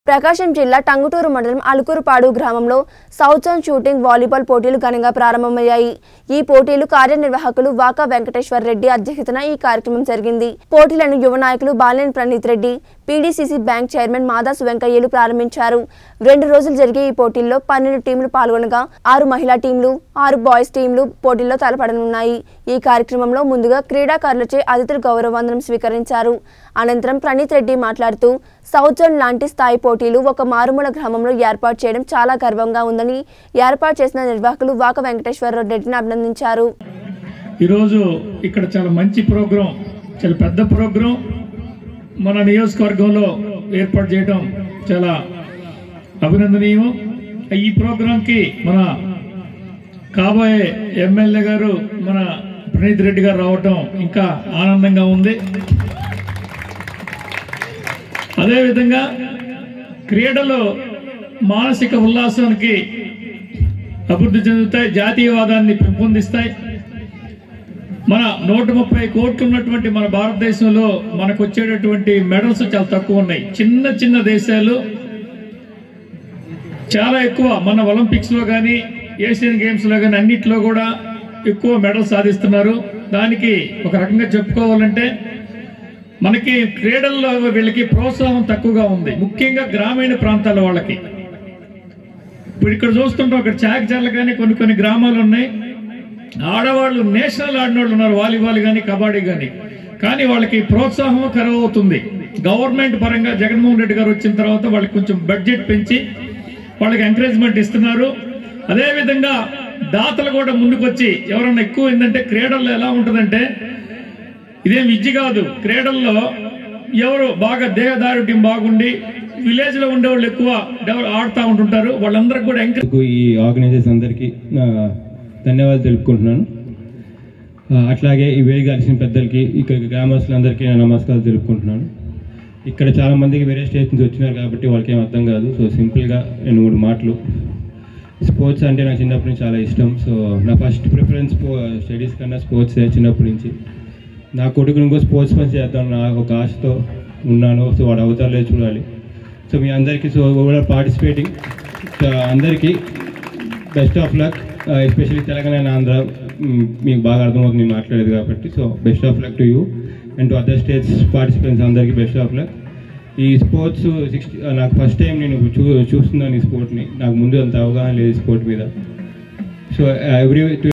ప్రకాశం జిల్లా టంగుటూరు మండలం అలుకూరుపాడు గ్రామంలో సౌత్ జోన్ షూటింగ్ వాలీబాల్ పోటీలు ఘనంగా ప్రారంభమయ్యాయి ఈ పోటీలు కార్యనిర్వాహకులు వాకా వెంకటేశ్వర రెడ్డి అధ్యక్షతన ఈ కార్యక్రమం జరిగింది పోటీలను యువ నాయకులు Baleni Praneeth Reddy PDCC bank chairman Madasu వెంకయ్యలు ప్రారంభించారు రెండు రోజులు జరిగే ఈ పోటీల్లో పన్నెండు టీంలు పాల్గొనగా ఆరు మహిళా టీంలు ఆరు బాయ్స్ టీంలు పోటీల్లో తలపడనున్నాయి ఈ కార్యక్రమంలో ముందుగా క్రీడాకారులచే అతిథులు గౌరవ వందనం స్వీకరించారు అనంతరం ప్రణీత్ రెడ్డి మాట్లాడుతూ సౌత్ జోన్ లాంటి స్థాయి పోటీలు ఒక మారుమూల గ్రామంలో ఏర్పాటు చేయడం చాలా గర్వంగా ఉందని ఏర్పాటు చేసిన నిర్వాహకులు వాక వెంకటేశ్వర రెడ్డిని అభినందించారు ఈరోజు ఇక్కడ చాలా మంచి ప్రోగ్రాం చాలా పెద్ద ప్రోగ్రాం మన నియోజకవర్గంలో ఏర్పాటు చేయడం చాలా అభినందనీయం ఈ ప్రోగ్రాంకి మన కాబోయే ఎమ్మెల్యే గారు మన ప్రణీత్ రెడ్డి గారు రావటం ఇంకా ఆనందంగా ఉంది అదేవిధంగా క్రీడలు మానసిక ఉల్లాసానికి అభివృద్ధి చెందుతాయి జాతీయవాదాన్ని పెంపొందిస్తాయి మన నూట ముప్పై కోట్లు ఉన్నటువంటి మన భారతదేశంలో మనకు వచ్చేటటువంటి మెడల్స్ చాలా తక్కువ ఉన్నాయి చిన్న చిన్న దేశాలు చాలా ఎక్కువ మన ఒలింపిక్స్ లో కానీ ఏషియన్ గేమ్స్ లో కానీ అన్నిట్లో కూడా ఎక్కువ మెడల్ సాధిస్తున్నారు దానికి ఒక రకంగా చెప్పుకోవాలంటే మనకి క్రీడల్లో వీళ్ళకి ప్రోత్సాహం తక్కువగా ఉంది ముఖ్యంగా గ్రామీణ ప్రాంతాల వాళ్ళకి ఇప్పుడు ఇక్కడ చూస్తుంటాం ఇక్కడ చాకచర్ల కానీ కొన్ని కొన్ని గ్రామాలు ఉన్నాయి ఆడవాళ్ళు నేషనల్ ఆడిన వాళ్ళు ఉన్నారు వాలీబాల్ కానీ కబడ్డీ కానీ కానీ వాళ్ళకి ప్రోత్సాహం కరువు అవుతుంది గవర్నమెంట్ పరంగా జగన్మోహన్ రెడ్డి గారు వచ్చిన తర్వాత వాళ్ళకి కొంచెం బడ్జెట్ పెంచి వాళ్ళకి ఎంకరేజ్మెంట్ ఇస్తున్నారు అదేవిధంగా దాతలు కూడా ముందుకొచ్చి ఎవరన్నా ఎక్కువ ఏంటంటే క్రీడల్లో ఎలా ఉంటుందంటే ఇదేం విద్య కాదు క్రీడల్లో ఎవరు బాగా దేహదారుడ్యం బాగుండి విలేజ్ లో ఉండే వాళ్ళు ఎక్కువ డెవలప్ ఆడుతూ ఉంటుంటారు వాళ్ళందరికి కూడా ఎంకరేజ్ నాకు ఈ ఆర్గనైజర్స్ అందరికీ నా ధన్యవాదాలు తెలుపుకుంటున్నాను ఆ, అట్లాగే ఈ వేడి కలిసిన పెద్దలకి ఇక్కడ గ్రామస్తులందరికీ నా నమస్కారాలు తెలుపుకుంటున్నాను ఇక్కడ చాలా మందికి వేరే స్టేట్ నుంచి వచ్చినారు కాబట్టి వాళ్ళకి ఏం అర్థం కాదు సో సింపుల్గా రెండు మూడు మాటలు స్పోర్ట్స్ అంటే నాకు చిన్నప్పటి నుంచి చాలా ఇష్టం సో నా ఫస్ట్ ప్రిఫరెన్స్ స్టడీస్ కన్నా స్పోర్ట్స్ చిన్నప్పటి నుంచి నా కొడుకుని ఇంకో స్పోర్ట్స్ పని చేద్దాం నా ఒక ఆశతో ఉన్నాను సో వాడు అవతారాలే చూడాలి సో మీ అందరికీ సో కూడా పార్టిసిపేటింగ్ అందరికీ best of luck especially Telangana and Andhra మ్, మీకు బాగా అర్థమవుతుంది నేను మాట్లాడేది కాబట్టి so best of luck to you and to other states participants అందరికీ బెస్ట్ ఆఫ్ లక్ ఈ స్పోర్ట్స్ సిక్స్టీ నాకు ఫస్ట్ టైం నేను చూ చూస్తున్నాను ఈ స్పోర్ట్ని నాకు ముందు అంత అవగాహన లేదు ఈ స్పోర్ట్ మీద సో ఎవ్రీ